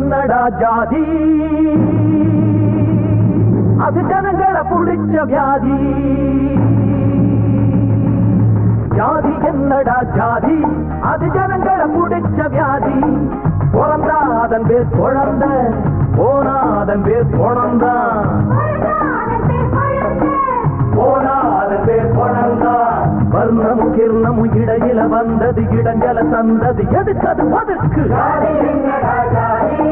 என்னடா ஜாதி அது ஜனங்களை புடிச்ச வியாதி ஜாதி என்னடா ஜாதி அது ஜனங்களை புடிச்ச வியாதி பிறந்தா அதன் பேர் குழந்த போனா அதன் பேர் குணந்தான் போனா அதன் பேர் குணந்தான் வர்ணமும் கிர்ணமும் இடையில வந்தது இடஞ்சல தந்தது எதுக்கு அது ஒதுக்கு ஜாதி என்னடா ஜாதி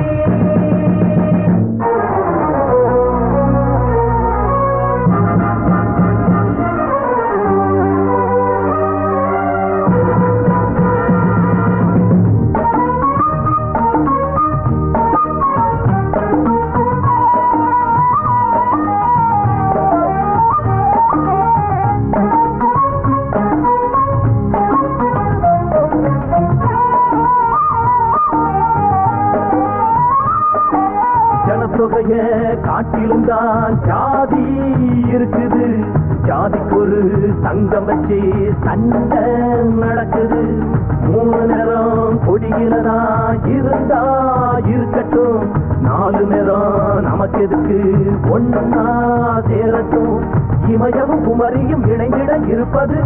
ஜனத்தொகைய காட்டிலும் தான் ஜாதி இருக்குது ஜாதிக்கு ஒரு சங்கம் வச்சு சண்டை நடக்குது மூணு நேரம் கொடியிலதா இருந்தா இருக்கட்டும் நாலு நேரம் நமக்கு எதுக்கு ஒன்னா சேரட்டும் இமயமும் குமரியும் இணைந்திட இருப்பது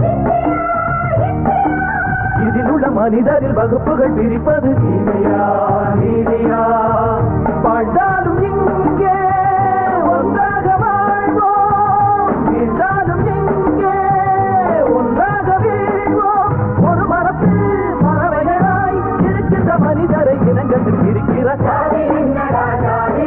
இதில் உள்ள மனிதரில் வகுப்புகள் பிரிப்பது நீதியா நீதியா வாழ்ந்தாலும் இங்கே ஒன்றாக வாழ்வோம் வீழ்ந்தாலும் இங்கே ஒன்றாக வீழ்வோம் ஒரு மரத்தில் பறவைகளாய் இருக்கின்ற மனிதரை இனங்கத்தில் இருக்கிற சாதி என்னடா சாதி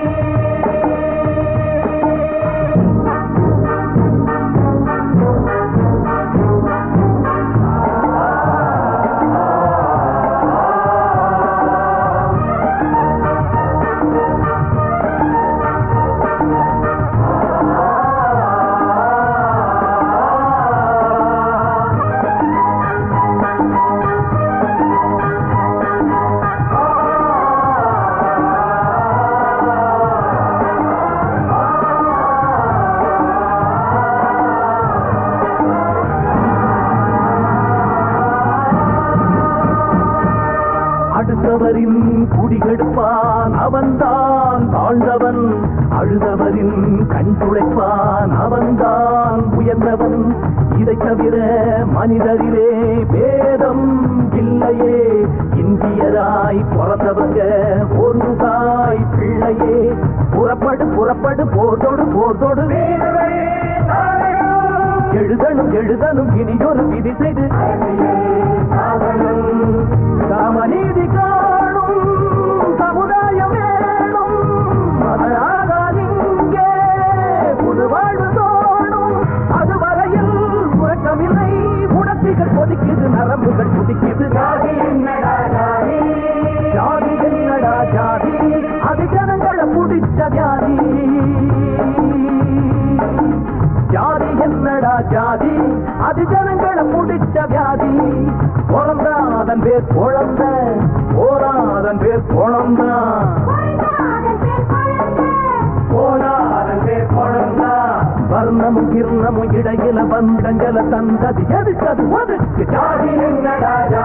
அடுத்தவரின் குடிகெடுப்பான் அவன்தான் தாழ்ந்தவன் அழுதவரின் கண் துடைப்பான் அவன்தான் உயர்ந்தவன் இதை தவிர மனிதரிலே பேதம் இல்லையே இந்தியராய் பிறந்தவங்க ஒரு தாய் பிள்ளையே புறப்படு புறப்படு போர்தோடு போர்தோடு எழுதணும் எழுதணும் இனியொரு விதி செய்து சமநீதி காணும் சமுதாயம் வேணும் அதனால்தான் இங்கே புது வாழ்வு தோணும் அதுவரையில் உறக்கமில்லை உணர்ச்சிகள் கொதிக்குது நரம்புகள் துடிக்குது ஜாதி என்னடா ஜாதி ஜாதி என்னடா ஜாதி அது ஜனங்களை பிடிச்ச வியாதி ஜாதி என்னடா ஜாதி அது ஜனங்களை முடிச்ச வியாதி பிறந்தா அதன் பேர் குழந்த போனா அதன் பேர் குழந்தா போனா அதன் பேர் குழந்தா வர்ணமும் கிர்ணமும் இடையில வந்தங்கல தந்தது எதுக்கு அது ஒதுக்கு ஜாதி என்னடா